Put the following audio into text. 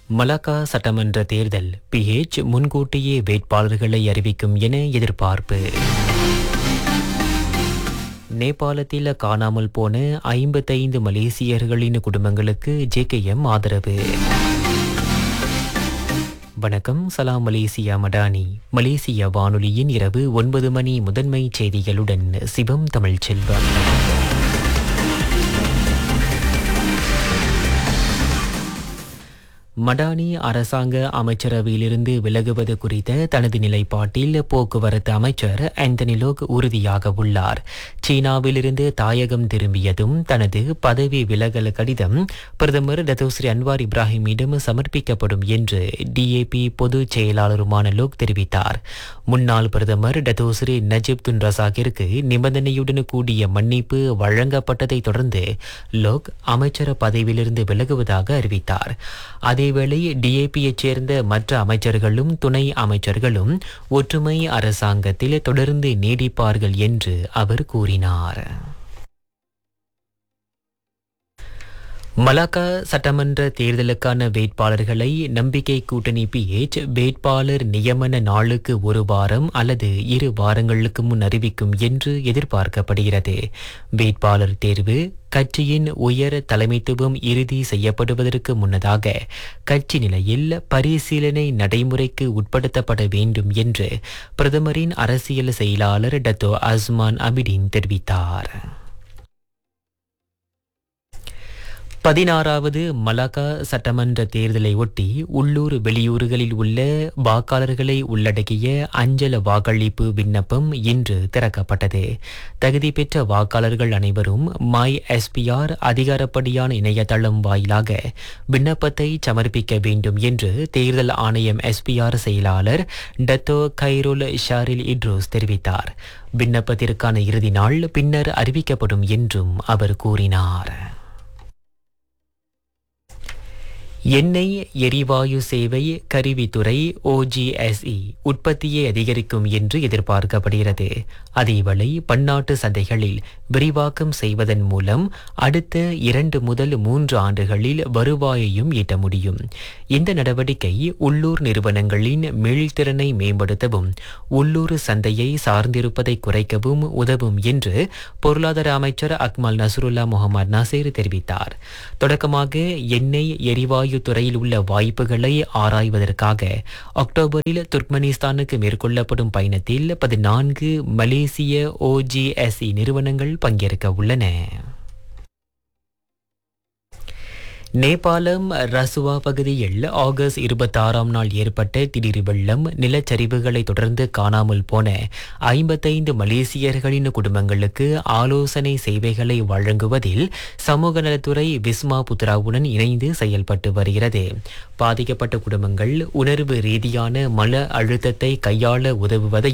Malacca சட்டமன்ற தேர்தல் pH முன்கூட்டியே வேட்பாளர்களை அறிவிக்கும் என எதிர்பார்ப்பு நேபாளத்தில் காணாமல் போன ஐம்பத்தைந்து மலேசியர்களின் குடும்பங்களுக்கு ஜேகேஎம் ஆதரவு வணக்கம் சலாம் மலேசியா மடானி மலேசிய வானொலியின் இரவு ஒன்பது மணி முதன்மை செய்திகளுடன் சிவம் தமிழ்ச்செல்வம் மடானி அரசாங்க அமைச்சரவையிலிருந்து விலகுவது குறித்த தனது நிலைப்பாட்டில் போக்குவரத்து அமைச்சர் ஆந்தனி லோக் உறுதியாக உள்ளார் சீனாவிலிருந்து தாயகம் திரும்பியதும் தனது பதவி விலகல் கடிதம் பிரதமர் டத்தோஸ்ரீ அன்வார் இப்ராஹிமிடம் சமர்ப்பிக்கப்படும் என்று டிஏபி பொதுச் செயலாளருமான லோக் தெரிவித்தார் முன்னாள் பிரதமர் டத்தோஸ்ரீ நஜிப் துன் ரசாக்கிற்கு நிபந்தனையுடன் கூடிய மன்னிப்பு வழங்கப்பட்டதை தொடர்ந்து லோக் அமைச்சர் பதவியிலிருந்து விலகுவதாக அறிவித்தார் அதேவேளை டிஏபியைச் சேர்ந்த மற்ற அமைச்சர்களும் துணை அமைச்சர்களும் ஒற்றுமை அரசாங்கத்தில் தொடர்ந்து நீடிப்பார்கள் என்று அவர் கூறினார் மலாக்கா சட்டமன்ற தேர்தலுக்கான வேட்பாளர்களை நம்பிக்கை கூட்டணி பிஎச் வேட்பாளர் நியமன நாளுக்கு ஒரு வாரம் அல்லது இரு வாரங்களுக்கு முன் அறிவிக்கும் என்று எதிர்பார்க்கப்படுகிறது வேட்பாளர் தேர்வு கட்சியின் உயர் தலைமைத்துவம் இறுதி செய்யப்படுவதற்கு முன்னதாக கட்சி நிலையில் பரிசீலனை நடைமுறைக்கு உட்படுத்தப்பட வேண்டும் என்று பிரதமரின் அரசியல் செயலாளர் டத்தோ அஸ்மான் அபிடின் தெரிவித்தார் பதினாறாவது மலாக்கா சட்டமன்ற தேர்தலை ஒட்டி உள்ளூர் வெளியூர்களில் உள்ள வாக்காளர்களை உள்ளடக்கிய அஞ்சல் வாக்களிப்பு விண்ணப்பம் இன்று திறக்கப்பட்டது தகுதி பெற்ற வாக்காளர்கள் அனைவரும் மை எஸ்பிஆர் அதிகாரப்படியான இணையதளம் வாயிலாக விண்ணப்பத்தை சமர்ப்பிக்க வேண்டும் என்று தேர்தல் ஆணையம் எஸ்பிஆர் செயலாளர் டத்தோ கைரோல் ஷாரில் இட்ரோஸ் தெரிவித்தார் விண்ணப்பத்திற்கான இறுதி நாள் பின்னர் அறிவிக்கப்படும் என்றும் அவர் கூறினார் எண்ணெய் எரிவாயு சேவை கருவித்துறை ஓஜிஎஸ்இ உற்பத்தியை அதிகரிக்கும் என்று எதிர்பார்க்கப்படுகிறது அதேவேளை பன்னாட்டு சந்தைகளில் விரிவாக்கம் செய்வதன் மூலம் அடுத்த இரண்டு முதல் மூன்று ஆண்டுகளில் வருவாயையும் ஈட்ட முடியும் இந்த நடவடிக்கை உள்ளூர் நிறுவனங்களின் மீள்திறனை மேம்படுத்தவும் உள்ளூர் சந்தையை சார்ந்திருப்பதை குறைக்கவும் உதவும் என்று பொருளாதார அமைச்சர் அக்மல் நசருல்லா முகமது நாசேர் தெரிவித்தார் தொடக்கமாக எண்ணெய் எரிவாயு துறையில் உள்ள வாய்ப்புகளை ஆராய்வதற்காக அக்டோபரில் துர்க்மெனிஸ்தானுக்கு மேற்கொள்ளப்படும் பயணத்தில் பதினான்கு மலேசிய ஓஜிஎஸ்இ நிறுவனங்கள் பங்கேற்க உள்ளன நேபாளம் ரசுவா பகுதியில் ஆகஸ்ட் இருபத்தாறாம் நாள் ஏற்பட்ட திடீர் வெள்ளம் நிலச்சரிவுகளை தொடர்ந்து காணாமல் போன ஐம்பத்தைந்து மலேசியர்களின் குடும்பங்களுக்கு ஆலோசனை சேவைகளை வழங்குவதில் சமூக நலத்துறை விஸ்மா புத்ராவுடன் இணைந்து செயல்பட்டு வருகிறது பாதிக்கப்பட்ட குடும்பங்கள் உணர்வு ரீதியான மன அழுத்தத்தை கையாள உதவுவதை